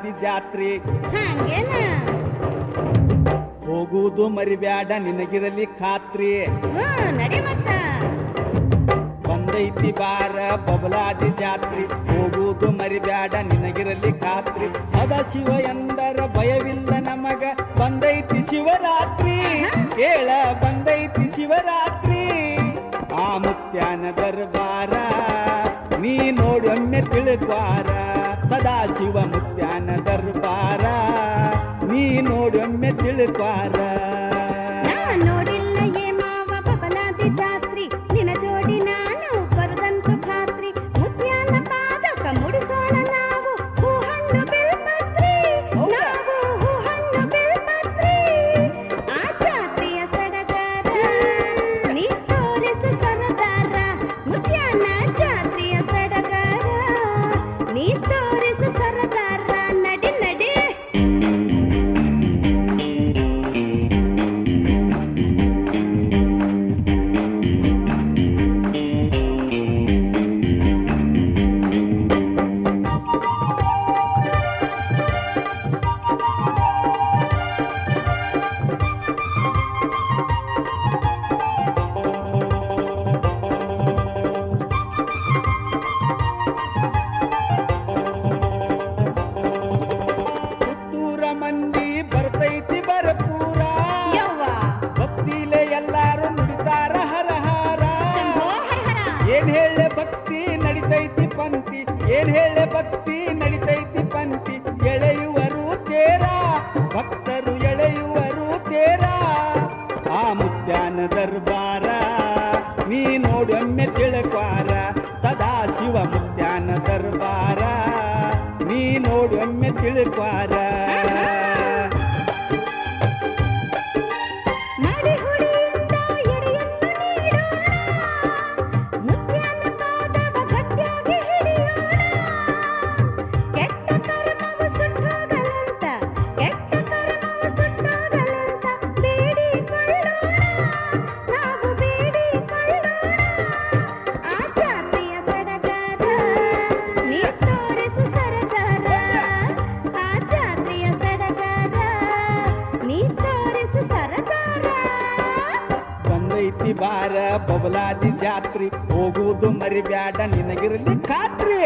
ಬಬಲಾದಿ ಜಾತ್ರೆ ಹಂಗೇನ ಹೋಗುವುದು ಮರಿಬ್ಯಾಡ ನಿನಗಿರಲಿ ಖಾತ್ರಿ ಹ್ಮ್ ನಡಿ ಮತ್ತ ಬಂದೈತಿ ಬಾರ ಬಬಲಾದಿ ಜಾತ್ರೆ ಹೋಗುವುದು ಮರಿಬ್ಯಾಡ ನಿನಗಿರಲಿ ಖಾತ್ರಿ ಸದಾಶಿವ ಎಂದರ ಭಯವಿಲ್ಲ ನಮಗ ಬಂದೈತಿ ಶಿವರಾತ್ರಿ ಕೇಳ ಬಂದೈತಿ ಶಿವರಾತ್ರಿ ಆ ಮುತ್ಯಾನ ದರ್ಬಾರ ನೀ ನೋಡೊಮ್ಮೆ ತಿಳುಕ್ವಾರ ಸದಾಶಿವ ಮುತ್ಯಾನ ದರ್ಬಾರ ನೀ ನೋಡೊಮ್ಮೆ ತಿಳುಕ್ವಾರ ನಾ ನೋಡಿಲ್ಲ ಏ ಮಾವ ಬಬಲಾದಿ ಜಾತ್ರಿ ನಿನ ಜೋಡಿ ನಾನು ಬರುದಂತು ಖಾತ್ರಿ ಮುತ್ಯಾನ ಪಾದಕ ಮುಡಿಸೋಣ ನಾವು ಹೂ ಹಣ್ಣು ಬಿಲ್ಪತ್ರಿ ನಾವು ಹೂ ಹಣ್ಣು ಬಿಲ್ಪತ್ರಿ ಆ ಜಾತ್ರೆಯ ಸಡಗರ ನೀ ತೋರಿಸು ಸರದಾರ ಮುತ್ಯಾನ ಜಾತ್ರೆಯ ಸಡಗರ ನೀ ತೋರಿಸು ಸರದಾರ ನಡಿ ನಡಿ ಪುತ್ತೂರ ಮಂದಿ ಬರ್ತೈತಿ ಬರಪೂರ ಯವ್ವ ಭಕ್ತಿಲೆ ಎಲ್ಲಾರು ನುಡಿತಾರ ಹರ ಹರ ಶಂಭೋ ಹರ ಹರ ಏನ್ ಹೇಳೆ ಭಕ್ತಿ ನಡಿತೈತಿ ಪಂಕ್ತಿ ಏನ್ ಹೇಳೆ ಭಕ್ತಿ ನಡಿತೈತಿ ಪಂಕ್ತಿ ಎಳೆಯುವರು ತೇರ ಭಕ್ತರು ಎಳೆಯುವರು ತೇರ ಆ ಮುತ್ಯಾನ ದರ್ಬಾರ ನೀ ನೋಡೊಮ್ಮೆ ತಿಳಕ್ವಾರ ಸದಾ ಶಿವ ಮುತ್ಯಾನ ದರ್ಬಾರ ನೀ ನೋಡೊಮ್ಮೆ ತಿಳಕ್ವಾರ ಮಡಿ ಹುಡಿಯಿಂದ ಎಡೆಯನ್ನು ನೀಡೋಣ ಮುತ್ಯಾನ ಪಾದವ ಗಟ್ಟಿಯಾಗಿ ಹಿಡಿಯೋಣ ಕೆಟ್ಟ ಕರ್ಮವು ಸುಟ್ಟೋಗಲಂತ ಕೆಟ್ಟ ಕರ್ಮವು ಸುಟ್ಟೋಗಲಂತ ಬೇಡಿಕೊಳ್ಳೋಣ ನಾವು ಬೇಡಿಕೊಳ್ಳೋಣ ಆ ಜಾತಿಯ ಸಡಗರ ನೀ ತೋರಿಸು ಸರದಾರ ಆ ಜಾತಿಯ ಸಡಗರ ನೀ ತೋರಿಸು ಸರದಾರ ಬಂದೈತಿ ಬಾರ ಬಬಲಾದಿ ಜಾತ್ರಿ ಹೋಗುವುದು ಮರಿಬ್ಯಾಡ ನಿನಗಿರಲಿ ಖಾತ್ರಿ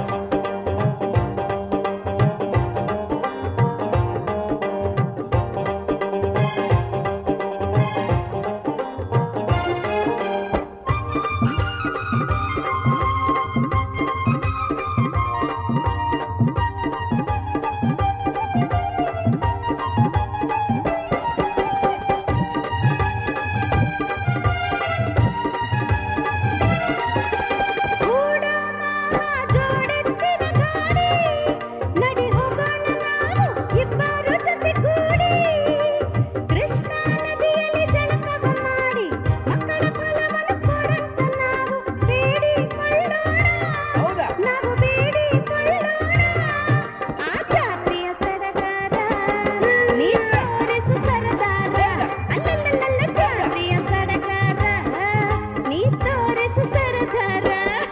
ಕೂಡ ಮಾವ ಜೋಡೆತ್ತಿನ ಗಾಡಿ ನಡಿ ಹೋಗೋಣ ನಾವು ಇಬ್ಬರು ಜೊತೆ ಕೂಡಿ ಕೃಷ್ಣ ನದಿಯಲ್ಲಿ ಜಳಕವ ಮಾಡಿ ಮಕ್ಕಳ ಫಲವನ್ನು ಕೊಡಂತ ನಾವು ಬೇಡಿಕೊಳ್ಳೋಣ ಹೌದಾ ನಾವು ಬೇಡಿಕೊಳ್ಳೋಣ ಆ ಜಾತಿಯ ಸರದಾರ ನೀ ತೋರಿಸು ಸರದಾರ ಅಲ್ಲಲ್ಲಲ್ಲ ಜಾತಿಯ ಸರದಾರ ನೀ ತೋರಿಸು ಸರದಾರ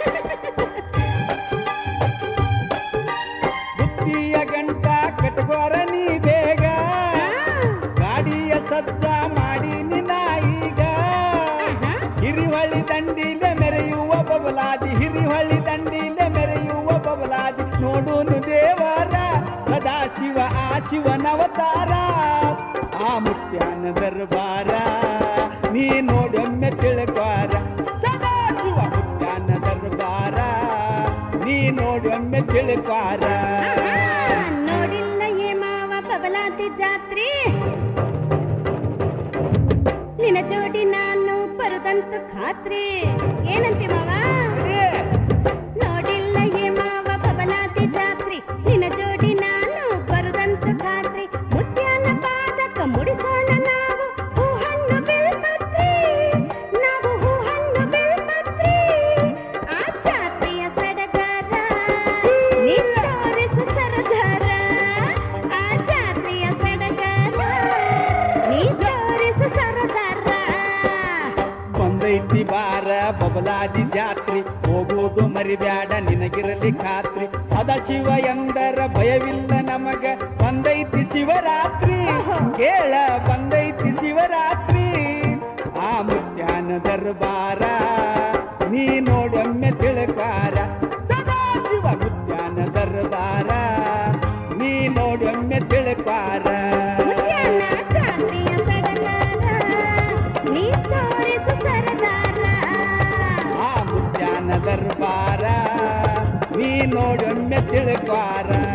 ಬುದ್ಧಿಯ ಗಂಟ ಕಟ್ಕೋರ ನೀ ಬೇಗ ಗಾಡಿಯ ಸಜ್ಜ ಮಾಡಿ ನಿನ್ನ ಈಗ ಹಿರಿಹಳ್ಳಿ ದಂಡಿಲೆ ಮೆರೆಯುವ ಬಬಲಾದಿ ಹಿರಿಹಳ್ಳಿ ದಂಡಿಲೆ ಮೆರೆಯುವ ಬಬಲಾದಿ ನೋಡುನು ದೇವರ ಸದಾ ಶಿವ ಆ ಶಿವನವತಾರ ಆ ಮುತ್ಯಾನ ದರ್ಬಾರ ನೀ ನೋಡೊಮ್ಮೆ ತಿಳ್ಕ್ವಾರ ಸದಾ ಶಿವ ಮುತ್ಯಾನ ದರ್ಬಾರ ನೀ ನೋಡೊಮ್ಮೆ ತಿಳ್ಕ್ವಾರ ನೋಡಿಲ್ಲ ಏ ಮಾವ ಬಬಲಾದಿ ಜಾತ್ರೆ ನಿನ್ನ ಜೋಡಿ ನಾನು ಬರುದಂತ ಖಾತ್ರಿ ಏನಂತೆ ಮಾವ ನೋಡಿಲ್ಲ ಏ ಮಾವ ಬಬಲಾದಿ ಜಾತ್ರೆ ನಿನ್ನ ಜೋಡಿ ನಾನು ಬರುದಂತ ಖಾತ್ರಿ ಮುತ್ಯಾನ ಪಾದಕ ಮುಡಿಸೋಣ ನಾವು ಹೂ ಹಣ್ಣು ಬಿಲ್ಪತ್ರಿ ನಾವು ಹೂ ಹಣ್ಣು ಬಿಲ್ಪತ್ರಿ ಆ ಜಾತ್ರೆಯ ಸಡಗರ ನೀ ತೋರಿಸು ಸರದಾರ ಆ ಜಾತ್ರೆಯ ಸಡಗರ ನೀ ತೋರಿಸು ಸರದಾರ ಬಂದೈತಿ ಬಾರ ಬಬಲಾದಿ ಜಾತ್ರಿ ಹೋಗುವುದು ಮರಿಬ್ಯಾಡ ನಿನಗಿರಲಿ ಖಾತ್ರಿ ಸದಾಶಿವ ಎಂದರ ಭಯವಿಲ್ಲ ನಮಗ ಬಂದೈತಿ ಶಿವರಾತ್ರಿ ಓಹೋ. ಕೇಳ ಬಂದೈತಿ ಶಿವರಾತ್ರಿ ಆ ಮುತ್ಯಾನ ದರ್ಬಾರ ನೀ ನೋಡೊಮ್ಮೆ ತಿಳ್ಕಾರ ಸದಾಶಿವ ಮುತ್ಯಾನ ದರ್ಬಾರ ನೀ ನೋಡೊಮ್ಮೆ ತಿಳ್ಕಾರ ಮುತ್ಯಾನ ಜಾತ್ರೆಯ ಸಡಗರ ನೀ ತೋರಿಸು ಸರದಾರ ಆ ಮುತ್ಯಾನ ದರ್ಬಾರ ನೀ ನೋಡೊಮ್ಮೆ ತಿಳ್ಕಾರ